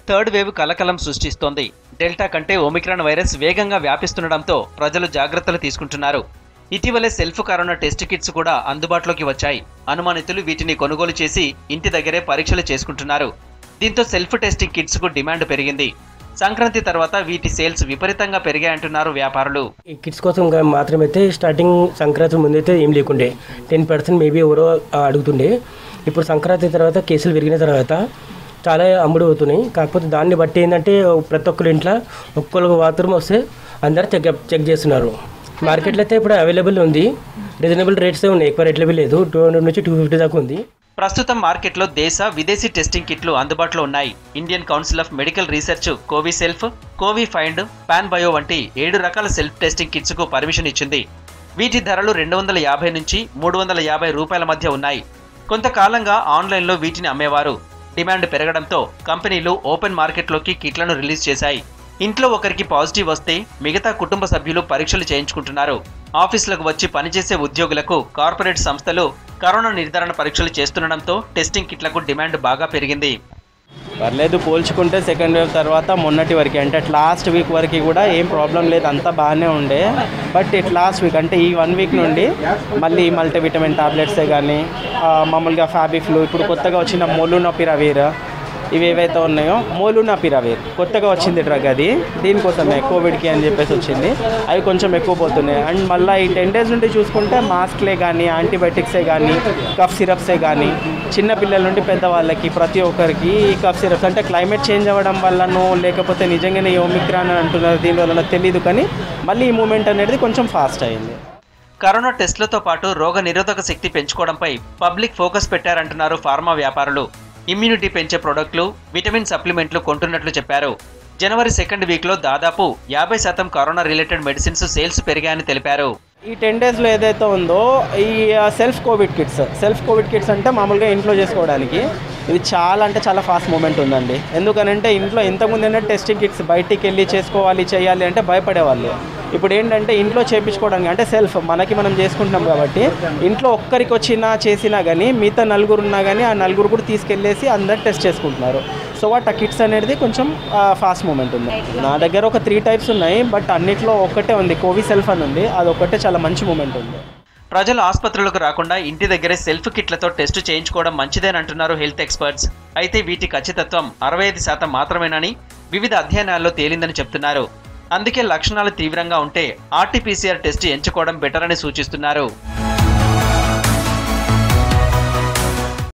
third wave కలకలం సృష్టిస్తోంది delta కంటే ఒమిక్రాన్ వైరస్ వేగంగా వ్యాపిస్తుండటంతో ప్రజలు జాగ్రత్తలు తీసుకుంటున్నారు ఇటీవలే సెల్ఫ్ కరోనా టెస్ట్ కిట్స్ కూడా అందుబాటులోకి వచ్చాయి అనుమానితులు వీటిని కొనుగోలు చేసి ఇంటి దగ్గరే పరీక్షలు చేసుకుంటున్నారు దీంతో సెల్ఫ్ టెస్టింగ్ కిట్స్ కు డిమాండ్ పెరిగింది సంక్రాంతి తర్వాత వీటి సేల్స్ విపరీతంగా పెరిగాయంటున్నారు వ్యాపారులు ఈ కిడ్స్ కోసం ఇంకా మాత్రమైతే స్టార్టింగ్ సంక్రాంతి ముందైతే ఏం లేకుండే టెన్ పర్సెంట్ మేబీ ఎవరో ఆ, అడుగుతుండే ఇప్పుడు సంక్రాంతి తర్వాత కేసులు పెరిగిన తర్వాత చాలా అమ్ముడు అవుతున్నాయి కాకపోతే దాన్ని బట్టి ఏంటంటే ప్రతి ఒక్కరి ఇంట్లో ఒక్కొక్క బాత్రూమ్ వస్తే అందరు చెక్ చెక్ చేస్తున్నారు మార్కెట్లో అయితే ఇప్పుడు అవైలబుల్ ఉంది రీజనబుల్ రేట్స్ ఉన్నాయి ఎక్కువ రేట్లు లేదు టూ హండ్రెడ్ నుంచి టూ ఫిఫ్టీ దాకా ఉంది ప్రస్తుతం మార్కెట్లో దేశ విదేశీ టెస్టింగ్ కిట్లు అందుబాటులో ఉన్నాయి Indian Council of Medical Research CoviSelf CoviFind Panbio వంటి ఏడు రకాల సెల్ఫ్ టెస్టింగ్ కిట్స్ కు పర్మిషన్ ఇచ్చింది వీటి ధరలు రెండు వందల యాభై నుంచి మూడు వందల యాభై రూపాయల మధ్య ఉన్నాయి కొంతకాలంగా ఆన్లైన్లో వీటిని అమ్మేవారు డిమాండ్ పెరగడంతో కంపెనీలు ఓపెన్ మార్కెట్లోకి కిట్లను రిలీజ్ చేశాయి ఇంట్లో ఒకరికి పాజిటివ్ వస్తే మిగతా కుటుంబ సభ్యులు పరీక్షలు చేయించుకుంటున్నారు ఆఫీసులకు వచ్చి పనిచేసే ఉద్యోగులకు కార్పొరేట్ సంస్థలు కరోనా నిర్ధారణ పరీక్షలు చేస్తుండడంతో టెస్టింగ్ కిట్లకు డిమాండ్ బాగా పెరిగింది పర్లేదు పోల్చుకుంటే సెకండ్ వేవ్ తర్వాత మొన్నటి వరకు అంటే లాస్ట్ వీక్ వరకు కూడా ఏం ప్రాబ్లం లేదు అంతా బాగానే ఉండే బట్ ఇట్ లాస్ట్ వీక్ అంటే ఈ వన్ వీక్ నుండి మళ్ళీ మల్టీవిటమిన్ టాబ్లెట్సే కానీ ఆ, మామూలుగా ఫ్యాబిఫ్లూ ఇప్పుడు కొత్తగా వచ్చిన మొలునోపిరవీర్ ఇవి ఏవైతే ఉన్నాయో మోలునాపిరవీర్ కొత్తగా వచ్చింది డ్రగ్ అది దీనికోసమే కోవిడ్కి అని చెప్పేసి వచ్చింది అవి కొంచెం ఎక్కువ పోతున్నాయి అండ్ మళ్ళీ ఈ టెన్ డేస్ నుండి చూసుకుంటే మాస్క్లే కానీ యాంటీబయాటిక్సే కానీ కఫ్ సిరప్సే కానీ చిన్న పిల్లల నుండి పెద్దవాళ్ళకి ప్రతి ఒక్కరికి ఈ కఫ్ సిరప్స్ అంటే క్లైమేట్ చేంజ్ అవ్వడం వల్లనో లేకపోతే నిజంగానే ఈ ఒమిక్రాన్ అని అంటున్నారు దీని వల్ల తెలియదు కానీ మళ్ళీ ఈ మూమెంట్ అనేది కొంచెం ఫాస్ట్ అయింది కరోనా టెస్టులతో పాటు రోగ నిరోధక శక్తి పెంచుకోవడంపై పబ్లిక్ ఫోకస్ పెట్టారంటున్నారు ఫార్మా వ్యాపారులు ఇమ్యూనిటీ పెంచే ప్రొడక్ట్లు విటమిన్ సప్లిమెంట్లు కొంటున్నట్లు చెప్పారు జనవరి సెకండ్ వీక్లో దాదాపు యాభై శాతం కరోనా రిలేటెడ్ మెడిసిన్స్ సేల్స్ పెరిగాయని తెలిపారు ఈ టెన్ డేస్లో ఏదైతే ఉందో ఈ self COVID kits self COVID kits అంటే మామూలుగా ఇంట్లో చేసుకోవడానికి ఇది చాలా అంటే చాలా ఫాస్ట్ మూమెంట్ ఉందండి ఎందుకనంటే ఇంట్లో ఇంతకుముందు ఏంటంటే టెస్టింగ్ కిట్స్ బయటికి వెళ్ళి చేసుకోవాలి చేయాలి అంటే భయపడేవాళ్ళు ఇప్పుడు ఏంటంటే ఇంట్లో చేపించుకోవడానికి అంటే సెల్ఫ్ మనకి మనం చేసుకుంటున్నాం కాబట్టి ఇంట్లో ఒక్కరికి వచ్చినా చేసినా కానీ మిగతా నలుగురు ఉన్నా కానీ ఆ నలుగురు కూడా తీసుకెళ్ళేసి అందరు టెస్ట్ చేసుకుంటున్నారు సో వాట్ ఆ కిట్స్ అనేది కొంచెం ఫాస్ట్ మూమెంట్ ఉంది నా దగ్గర ఒక త్రీ టైప్స్ ఉన్నాయి బట్ అన్నిట్లో ఒక్కటే ఉంది కోవి సెల్ఫ్ అని ఉంది అది ఒక్కటే చాలా మంచి మూమెంట్ ఉంది ప్రజలు ఆసుపత్రులకు రాకుండా ఇంటి దగ్గరే సెల్ఫ్ కిట్లతో టెస్టు చేయించుకోవడం మంచిదేనంటున్నారు హెల్త్ ఎక్స్పర్ట్స్ అయితే వీటి ఖచ్చితత్వం అరవై ఐదు శాతం మాత్రమేనని వివిధ అధ్యయనాల్లో తేలిందని చెప్తున్నారు అందుకే లక్షణాలు తీవ్రంగా ఉంటే ఆర్టీపీసీఆర్ టెస్ట్ ఎంచుకోవడం బెటర్ అని సూచిస్తున్నారు